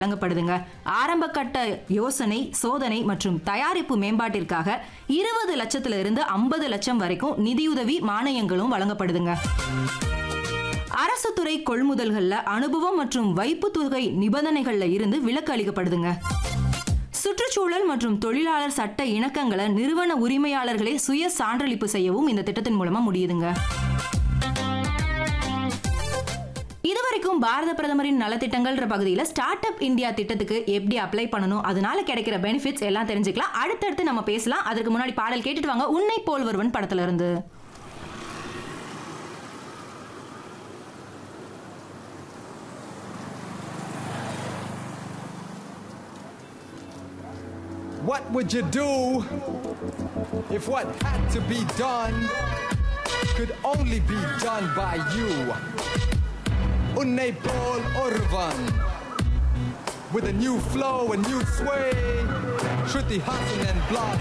வழங்கப்படுதுங்க ஆரம்ப கட்ட யோசனை சோதனை மற்றும் தயாரிப்பு மேம்பாட்டிற்காக இருபது லட்சத்துல இருந்து ஐம்பது லட்சம் வரைக்கும் நிதியுதவி மானியங்களும் வழங்கப்படுதுங்க அரசு துறை கொள்முதல்கள்ல அனுபவம் மற்றும் வைப்பு தொகை நிபந்தனைகள்ல இருந்து விலக்கு அளிக்கப்படுதுங்க சுற்றுச்சூழல் மற்றும் தொழிலாளர் சட்ட இணக்கங்களை நிறுவன உரிமையாளர்களே சுய சான்றளிப்பு செய்யவும் இந்த திட்டத்தின் மூலமா முடியுதுங்க இதுவரைக்கும் பாரத பிரதமரின் நலத்திட்டங்கள்ன்ற பகுதியில் ஸ்டார்ட் அப் இந்தியா திட்டத்துக்கு எப்படி அப்ளை பண்ணணும் அதனால கிடைக்கிற பெனிஃபிட்ஸ் எல்லாம் தெரிஞ்சுக்கலாம் அடுத்தடுத்து நம்ம பேசலாம் அதுக்கு முன்னாடி பாடல் கேட்டுட்டு வாங்க உன்னை போல் ஒருவன் படத்துல இருந்து What would you do if what had to be done could only be done by you? Unne Paul Orvan. With a new flow, a new sway, Shruti Hassan and Blast.